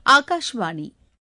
ஆகாஷ்வாணி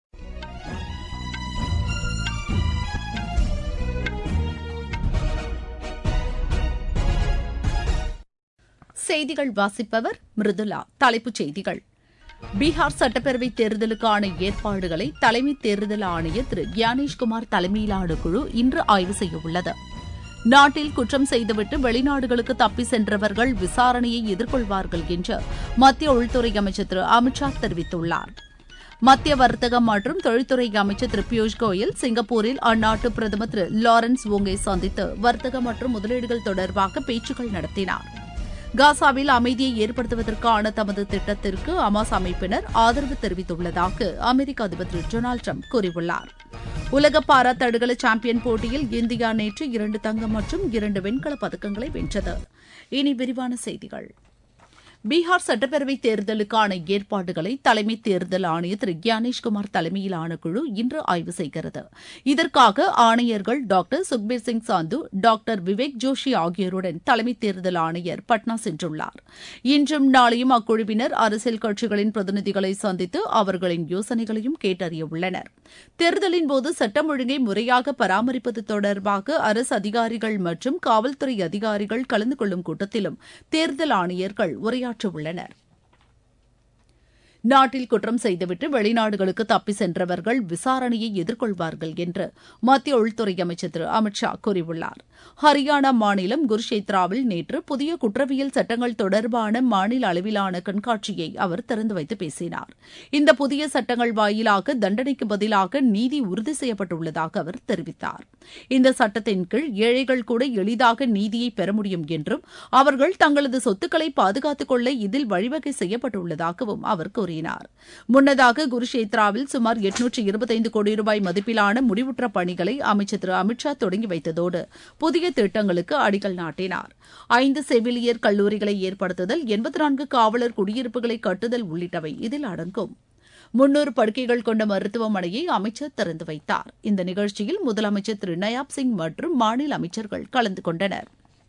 செய்திகள் வாசிப்பவர் மிருதுலா தலைப்புச் செய்திகள் பீகார் சட்டப்பேரவை தேர்தலுக்கான ஏற்பாடுகளை தலைமை தேர்தல் ஆணையர் திரு கியானேஷ்குமார் தலைமையிலான குழு இன்று ஆய்வு செய்யவுள்ளது நாட்டில் குற்றம் செய்துவிட்டு வெளிநாடுகளுக்கு தப்பி சென்றவர்கள் விசாரணையை எதிர்கொள்வார்கள் என்று மத்திய உள்துறை அமைச்சர் திரு அமித்ஷா தெரிவித்துள்ளார் மத்திய வர்த்தகம் மற்றும் தொழில்துறை அமைச்சர் திரு பியூஷ் கோயல் சிங்கப்பூரில் அந்நாட்டு பிரதமர் திரு லாரன்ஸ் ஓங்கை சந்தித்து வர்த்தகம் மற்றும் முதலீடுகள் தொடர்பாக பேச்சுக்கள் நடத்தினார் காசாவில் அமைதியை ஏற்படுத்துவதற்கான தமது திட்டத்திற்கு அமாஸ் அமைப்பினர் ஆதரவு தெரிவித்துள்ளதாக அமெரிக்க அதிபர் திரு டொனால்டு ட்ரம்ப் கூறியுள்ளார் உலக பாரா தடகள சாம்பியன் போட்டியில் இந்தியா நேற்று இரண்டு தங்கம் மற்றும் இரண்டு வெண்கலப் பதக்கங்களை வென்றது இனி விரிவான செய்திகள் பீகார் சட்டப்பேரவை தேர்தலுக்கான ஏற்பாடுகளை தலைமை தேர்தல் ஆணையர் திரு கியானேஷ்குமார் தலைமையிலான குழு இன்று ஆய்வு செய்கிறது இதற்காக ஆணையர்கள் டாக்டர் சுக்பீர் சிங் சாந்து டாக்டர் விவேக் ஜோஷி ஆகியோருடன் தலைமை தேர்தல் ஆணையர் பட்னா சென்றுள்ளார் இன்றும் நாளையும் அக்குழுவினர் அரசியல் கட்சிகளின் பிரதிநிதிகளை சந்தித்து அவர்களின் யோசனைகளையும் கேட்டறிய உள்ளனர் தேர்தலின் போது சட்டம் ஒழுங்கை முறையாக பராமரிப்பது தொடர்பாக அரசு அதிகாரிகள் மற்றும் காவல்துறை அதிகாரிகள் கலந்து கொள்ளும் கூட்டத்திலும் தேர்தல் ஆணையர்கள் உரையாற்ற உள்ளனர் நாட்டில் குற்றம் செய்துவிட்டு வெளிநாடுகளுக்கு தப்பி சென்றவர்கள் விசாரணையை எதிர்கொள்வார்கள் என்று மத்திய உள்துறை அமைச்சர் திரு அமித் ஷா கூறியுள்ளார் ஹரியானா மாநிலம் குருஷேத்ராவில் நேற்று புதிய குற்றவியல் சட்டங்கள் தொடர்பான மாநில அளவிலான கண்காட்சியை அவர் திறந்து வைத்து பேசினார் இந்த புதிய சட்டங்கள் வாயிலாக தண்டனைக்கு பதிலாக நீதி உறுதி செய்யப்பட்டுள்ளதாக அவர் தெரிவித்தார் இந்த சட்டத்தின் கீழ் ஏழைகள் கூட எளிதாக நீதியை பெற முடியும் என்றும் அவர்கள் தங்களது சொத்துக்களை பாதுகாத்துக் கொள்ள இதில் வழிவகை செய்யப்பட்டுள்ளதாகவும் அவர் கூறினார் கூறினார் முன்னதாக குருஷேத்ராவில் சுமார் எட்நூற்று இருபத்தைந்து கோடி ரூபாய் மதிப்பிலான முடிவுற்ற பணிகளை அமைச்சர் திரு அமித்ஷா தொடங்கி வைத்ததோடு புதிய திட்டங்களுக்கு அடிக்கல் நாட்டினார் ஐந்து செவிலியர் கல்லூரிகளை ஏற்படுத்துதல் எண்பத்தி நான்கு காவலர் குடியிருப்புகளை கட்டுதல் உள்ளிட்டவை இதில் அடங்கும் முன்னூறு படுக்கைகள் கொண்ட மருத்துவமனையை அமைச்சர் திறந்து வைத்தார் இந்த நிகழ்ச்சியில் முதலமைச்சர் திரு நயாப் சிங் மற்றும் மாநில அமைச்சர்கள் கலந்து கொண்டனர்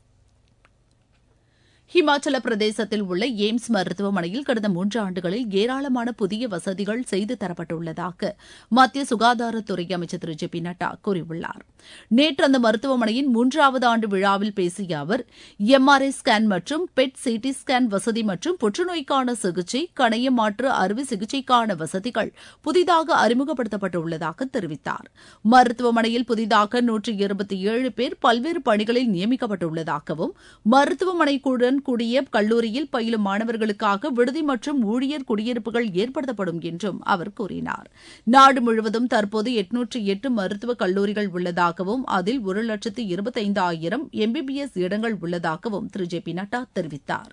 ஹிமாச்சல பிரதேசத்தில் உள்ள எய்ம்ஸ் மருத்துவமனையில் கடந்த மூன்று ஆண்டுகளில் ஏராளமான புதிய வசதிகள் செய்து தரப்பட்டுள்ளதாக மத்திய சுகாதாரத்துறை அமைச்சர் திரு ஜே பி நட்டா கூறியுள்ளார் நேற்று அந்த மருத்துவமனையின் மூன்றாவது ஆண்டு விழாவில் பேசிய அவர் எம்ஆர்ஐ ஸ்கேன் மற்றும் பெட் சிடி ஸ்கேன் வசதி மற்றும் புற்றுநோய்க்கான சிகிச்சை கணைய மாற்று அறுவை சிகிச்சைக்கான வசதிகள் புதிதாக அறிமுகப்படுத்தப்பட்டுள்ளதாக தெரிவித்தார் மருத்துவமனையில் புதிதாக நூற்றி இருபத்தி ஏழு பேர் பல்வேறு பணிகளில் நியமிக்கப்பட்டுள்ளதாகவும் மருத்துவமனைக்குடன் கூடிய கல்லூரியில் பயிலும் மாணவர்களுக்காக விடுதி மற்றும் ஊழியர் குடியிருப்புகள் ஏற்படுத்தப்படும் என்றும் அவர் கூறினார் நாடு முழுவதும் தற்போது எட்நூற்று எட்டு மருத்துவக் கல்லூரிகள் உள்ளதாகவும் அதில் ஒரு லட்சத்து இருபத்தைந்தாயிரம் எம்பிபிஎஸ் இடங்கள் உள்ளதாகவும் திரு ஜே பி நட்டா தெரிவித்தார்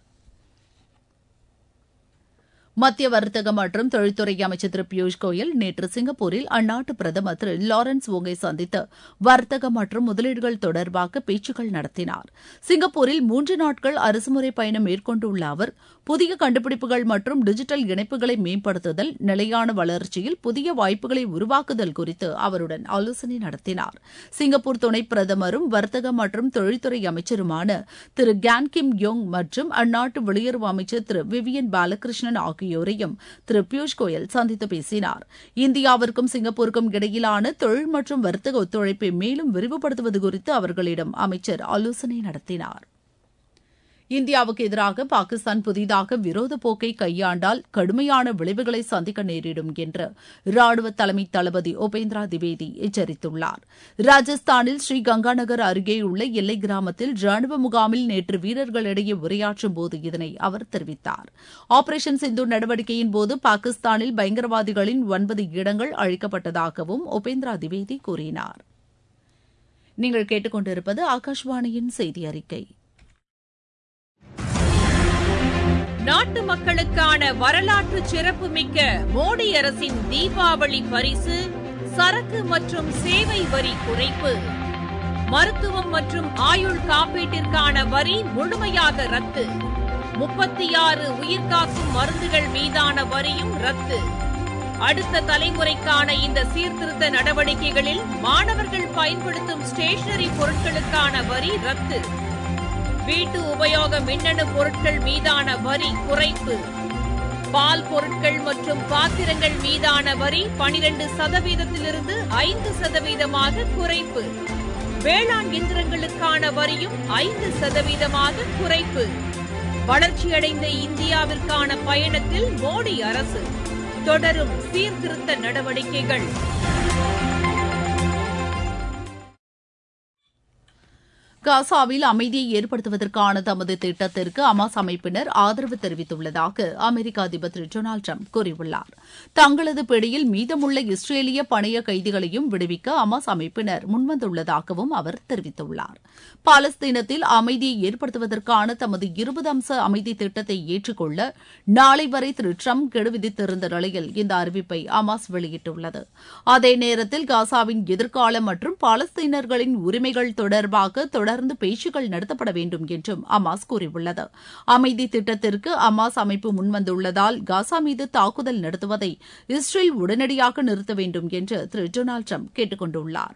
மத்திய வர்த்தக மற்றும் தொழில்துறை அமைச்சர் திரு பியூஷ் கோயல் நேற்று சிங்கப்பூரில் அந்நாட்டு பிரதமர் திரு லாரன்ஸ் ஓங்கை சந்தித்து வர்த்தக மற்றும் முதலீடுகள் தொடர்பாக பேச்சுக்கள் நடத்தினார் சிங்கப்பூரில் மூன்று நாட்கள் அரசுமுறை பயணம் மேற்கொண்டுள்ள அவர் புதிய கண்டுபிடிப்புகள் மற்றும் டிஜிட்டல் இணைப்புகளை மேம்படுத்துதல் நிலையான வளர்ச்சியில் புதிய வாய்ப்புகளை உருவாக்குதல் குறித்து அவருடன் ஆலோசனை நடத்தினார் சிங்கப்பூர் துணை பிரதமரும் வர்த்தக மற்றும் தொழில்துறை அமைச்சருமான திரு கேன் கிம் யோங் மற்றும் அந்நாட்டு வெளியுறவு அமைச்சர் திரு விவியன் பாலகிருஷ்ணன் ஆகியோரையும் திரு பியூஷ் கோயல் சந்தித்து பேசினார் இந்தியாவிற்கும் சிங்கப்பூருக்கும் இடையிலான தொழில் மற்றும் வர்த்தக ஒத்துழைப்பை மேலும் விரிவுபடுத்துவது குறித்து அவர்களிடம் அமைச்சர் ஆலோசனை நடத்தினார் இந்தியாவுக்கு எதிராக பாகிஸ்தான் புதிதாக விரோத போக்கை கையாண்டால் கடுமையான விளைவுகளை சந்திக்க நேரிடும் என்று ராணுவ தலைமை தளபதி உபேந்திரா திவேதி எச்சரித்துள்ளார் ராஜஸ்தானில் ஸ்ரீ கங்காநகர் அருகேயுள்ள எல்லை கிராமத்தில் ராணுவ முகாமில் நேற்று வீரர்களிடையே உரையாற்றும் போது இதனை அவர் தெரிவித்தார் ஆபரேஷன் சிந்து நடவடிக்கையின் போது பாகிஸ்தானில் பயங்கரவாதிகளின் ஒன்பது இடங்கள் அழிக்கப்பட்டதாகவும் உபேந்திரா திவேதி கூறினார் நீங்கள் கேட்டுக்கொண்டிருப்பது ஆகாஷ்வாணியின் செய்தி அறிக்கை நாட்டு மக்களுக்கான வரலாற்று சிறப்புமிக்க மோடி அரசின் தீபாவளி பரிசு சரக்கு மற்றும் சேவை வரி குறைப்பு மருத்துவம் மற்றும் ஆயுள் காப்பீட்டிற்கான வரி முழுமையாக ரத்து முப்பத்தி ஆறு உயிர்காக்கும் மருந்துகள் மீதான வரியும் ரத்து அடுத்த தலைமுறைக்கான இந்த சீர்திருத்த நடவடிக்கைகளில் மாணவர்கள் பயன்படுத்தும் ஸ்டேஷனரி பொருட்களுக்கான வரி ரத்து வீட்டு உபயோக மின்னணு பொருட்கள் மீதான வரி குறைப்பு பால் பொருட்கள் மற்றும் பாத்திரங்கள் மீதான வரி பனிரெண்டு சதவீதத்திலிருந்து ஐந்து சதவீதமாக குறைப்பு வேளாண் இயந்திரங்களுக்கான வரியும் ஐந்து சதவீதமாக குறைப்பு வளர்ச்சியடைந்த இந்தியாவிற்கான பயணத்தில் மோடி அரசு தொடரும் சீர்திருத்த நடவடிக்கைகள் காசாவில் அமைதியை ஏற்படுத்துவதற்கான தமது திட்டத்திற்கு அமாஸ் அமைப்பினர் ஆதரவு தெரிவித்துள்ளதாக அமெரிக்க அதிபர் திரு டொனால்டு ட்ரம்ப் கூறியுள்ளார் தங்களது பிடியில் மீதமுள்ள இஸ்ரேலிய பணைய கைதிகளையும் விடுவிக்க அமாஸ் அமைப்பினர் முன்வந்துள்ளதாகவும் அவர் தெரிவித்துள்ளார் பாலஸ்தீனத்தில் அமைதியை ஏற்படுத்துவதற்கான தமது இருபது அம்ச அமைதி திட்டத்தை ஏற்றுக்கொள்ள நாளை வரை திரு ட்ரம்ப் கெடு விதித்திருந்த நிலையில் இந்த அறிவிப்பை அமாஸ் வெளியிட்டுள்ளது அதே நேரத்தில் காசாவின் எதிர்காலம் மற்றும் பாலஸ்தீனர்களின் உரிமைகள் தொடர்பாக தொடர்ந்து பேச்சுக்கள் நடத்தப்பட வேண்டும் என்றும் அமாஸ் கூறியுள்ளது அமைதி திட்டத்திற்கு அமாஸ் அமைப்பு முன்வந்துள்ளதால் காசா மீது தாக்குதல் நடத்துவதை இஸ்ரேல் உடனடியாக நிறுத்த வேண்டும் என்று திரு டொனால்டு ட்ரம்ப் கேட்டுக் கொண்டுள்ளார்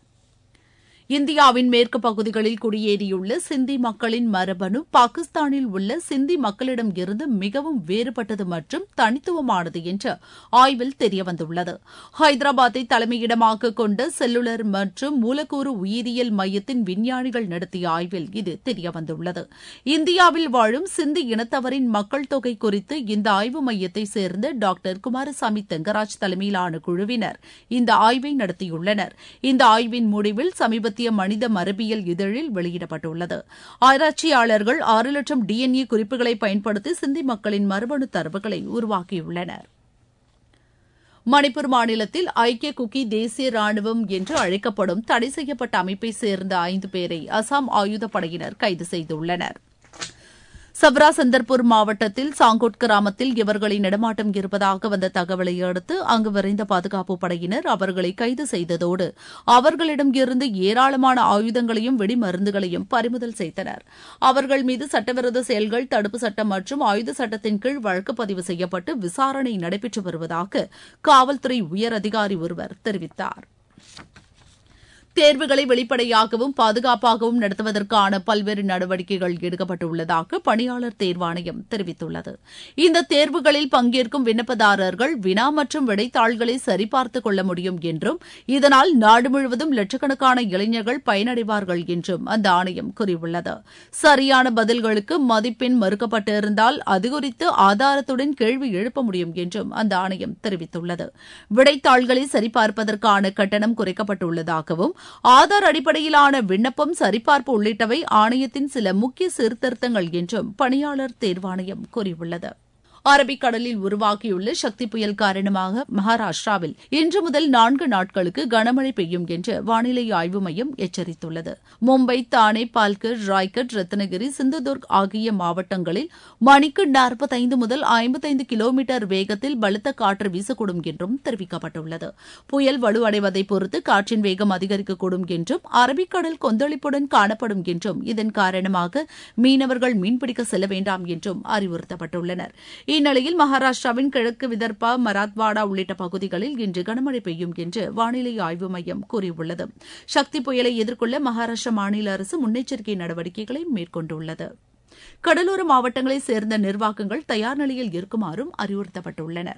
இந்தியாவின் மேற்கு பகுதிகளில் குடியேறியுள்ள சிந்தி மக்களின் மரபணு பாகிஸ்தானில் உள்ள சிந்தி மக்களிடம் இருந்து மிகவும் வேறுபட்டது மற்றும் தனித்துவமானது என்று ஆய்வில் தெரியவந்துள்ளது ஹைதராபாத்தை தலைமையிடமாக கொண்ட செல்லுலர் மற்றும் மூலக்கூறு உயிரியல் மையத்தின் விஞ்ஞானிகள் நடத்திய ஆய்வில் இது தெரியவந்துள்ளது இந்தியாவில் வாழும் சிந்தி இனத்தவரின் மக்கள் தொகை குறித்து இந்த ஆய்வு மையத்தை சேர்ந்த டாக்டர் குமாரசாமி தெங்கராஜ் தலைமையிலான குழுவினர் இந்த ஆய்வை நடத்தியுள்ளனர் இந்த ஆய்வின் முடிவில் சமீப சமீபத்திய மனித மரபியல் இதழில் வெளியிடப்பட்டுள்ளது ஆராய்ச்சியாளர்கள் ஆறு லட்சம் டிஎன்ஏ குறிப்புகளை பயன்படுத்தி சிந்தி மக்களின் மரபணு தரவுகளை உருவாக்கியுள்ளனர் மணிப்பூர் மாநிலத்தில் ஐக்கிய குக்கி தேசிய ராணுவம் என்று அழைக்கப்படும் தடை செய்யப்பட்ட அமைப்பை சேர்ந்த ஐந்து பேரை அசாம் ஆயுதப்படையினர் கைது செய்துள்ளனர் சப்ரா சந்தர்பூர் மாவட்டத்தில் சாங்கோட் கிராமத்தில் இவர்களின் நடமாட்டம் இருப்பதாக வந்த தகவலை அடுத்து அங்கு விரைந்த பாதுகாப்பு படையினர் அவர்களை கைது செய்ததோடு அவர்களிடம் இருந்து ஏராளமான ஆயுதங்களையும் வெடிமருந்துகளையும் பறிமுதல் செய்தனர் அவர்கள் மீது சட்டவிரோத செயல்கள் தடுப்பு சட்டம் மற்றும் ஆயுத சட்டத்தின் கீழ் வழக்கு பதிவு செய்யப்பட்டு விசாரணை நடைபெற்று வருவதாக காவல்துறை உயர் அதிகாரி ஒருவர் தெரிவித்தார் தேர்வுகளை வெளிப்படையாகவும் பாதுகாப்பாகவும் நடத்துவதற்கான பல்வேறு நடவடிக்கைகள் எடுக்கப்பட்டுள்ளதாக பணியாளர் தேர்வாணையம் தெரிவித்துள்ளது இந்த தேர்வுகளில் பங்கேற்கும் விண்ணப்பதாரர்கள் வினா மற்றும் விடைத்தாள்களை சரிபார்த்துக் கொள்ள முடியும் என்றும் இதனால் நாடு முழுவதும் லட்சக்கணக்கான இளைஞர்கள் பயனடைவார்கள் என்றும் அந்த ஆணையம் கூறியுள்ளது சரியான பதில்களுக்கு மதிப்பெண் மறுக்கப்பட்டிருந்தால் அது குறித்து ஆதாரத்துடன் கேள்வி எழுப்ப முடியும் என்றும் அந்த ஆணையம் தெரிவித்துள்ளது விடைத்தாள்களை சரிபார்ப்பதற்கான கட்டணம் குறைக்கப்பட்டுள்ளதாகவும் ஆதார் அடிப்படையிலான விண்ணப்பம் சரிபார்ப்பு உள்ளிட்டவை ஆணையத்தின் சில முக்கிய சீர்திருத்தங்கள் என்றும் பணியாளர் தேர்வாணையம் கூறியுள்ளது அரபிக்கடலில் உருவாகியுள்ள சக்தி புயல் காரணமாக மகாராஷ்டிராவில் இன்று முதல் நான்கு நாட்களுக்கு கனமழை பெய்யும் என்று வானிலை ஆய்வு மையம் எச்சரித்துள்ளது மும்பை தானே பால்கர் ராய்கட் ரத்னகிரி சிந்துதுர்க் ஆகிய மாவட்டங்களில் மணிக்கு நாற்பத்தைந்து முதல் ஐம்பத்தைந்து கிலோமீட்டர் வேகத்தில் பலத்த காற்று வீசக்கூடும் என்றும் தெரிவிக்கப்பட்டுள்ளது புயல் வலுவடைவதை பொறுத்து காற்றின் வேகம் அதிகரிக்கக்கூடும் என்றும் அரபிக்கடல் கொந்தளிப்புடன் காணப்படும் என்றும் இதன் காரணமாக மீனவர்கள் மீன்பிடிக்க செல்ல வேண்டாம் என்றும் அறிவுறுத்தப்பட்டுள்ளனர் இந்நிலையில் மகாராஷ்டிராவின் கிழக்கு விதர்பா மராத்வாடா உள்ளிட்ட பகுதிகளில் இன்று கனமழை பெய்யும் என்று வானிலை ஆய்வு மையம் கூறியுள்ளது சக்தி புயலை எதிர்கொள்ள மகாராஷ்டிரா மாநில அரசு முன்னெச்சரிக்கை நடவடிக்கைகளை மேற்கொண்டுள்ளது கடலோர மாவட்டங்களைச் சேர்ந்த நிர்வாகங்கள் தயார் நிலையில் இருக்குமாறும் அறிவுறுத்தப்பட்டுள்ளனா்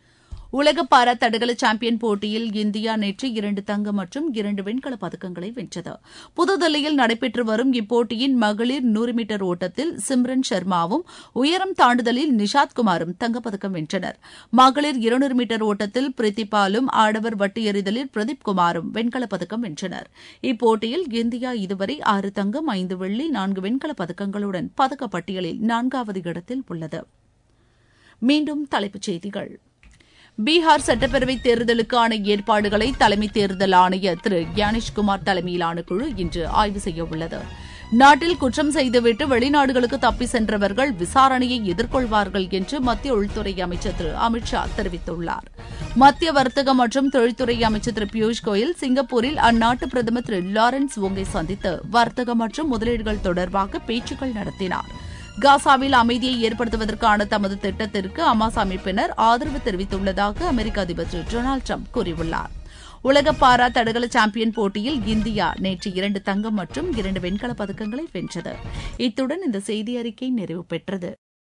உலக பாரா தடகள சாம்பியன் போட்டியில் இந்தியா நேற்று இரண்டு தங்கம் மற்றும் இரண்டு வெண்கலப் பதக்கங்களை வென்றது புதுதில்லியில் நடைபெற்று வரும் இப்போட்டியின் மகளிர் நூறு மீட்டர் ஓட்டத்தில் சிம்ரன் சர்மாவும் உயரம் தாண்டுதலில் நிஷாத் குமாரும் தங்கப்பதக்கம் வென்றனர் மகளிர் இருநூறு மீட்டர் ஓட்டத்தில் பிரித்திபாலும் ஆடவர் வட்டு எறிதலில் பிரதீப் குமாரும் வெண்கலப் பதக்கம் வென்றனர் இப்போட்டியில் இந்தியா இதுவரை ஆறு தங்கம் ஐந்து வெள்ளி நான்கு வெண்கலப் பதக்கங்களுடன் பதக்கப்பட்டியலில் நான்காவது இடத்தில் உள்ளது மீண்டும் தலைப்புச் செய்திகள் பீகார் சட்டப்பேரவை தேர்தலுக்கான ஏற்பாடுகளை தலைமை தேர்தல் ஆணையர் திரு ஞானேஷ்குமார் தலைமையிலான குழு இன்று ஆய்வு செய்ய உள்ளது நாட்டில் குற்றம் செய்துவிட்டு வெளிநாடுகளுக்கு தப்பி சென்றவர்கள் விசாரணையை எதிர்கொள்வார்கள் என்று மத்திய உள்துறை அமைச்சர் திரு அமித் ஷா தெரிவித்துள்ளார் மத்திய வர்த்தக மற்றும் தொழில்துறை அமைச்சர் திரு பியூஷ் கோயல் சிங்கப்பூரில் அந்நாட்டு பிரதமர் திரு லாரன்ஸ் ஓங்கை சந்தித்து வர்த்தகம் மற்றும் முதலீடுகள் தொடர்பாக பேச்சுக்கள் நடத்தினார் காசாவில் அமைதியை ஏற்படுத்துவதற்கான தமது திட்டத்திற்கு அமாஸ் அமைப்பினர் ஆதரவு தெரிவித்துள்ளதாக அமெரிக்க அதிபர் திரு டொனால்டு ட்ரம்ப் கூறியுள்ளார் உலக பாரா தடகள சாம்பியன் போட்டியில் இந்தியா நேற்று இரண்டு தங்கம் மற்றும் இரண்டு வெண்கலப் பதக்கங்களை வென்றது இத்துடன் இந்த செய்தி அறிக்கை நிறைவு பெற்றது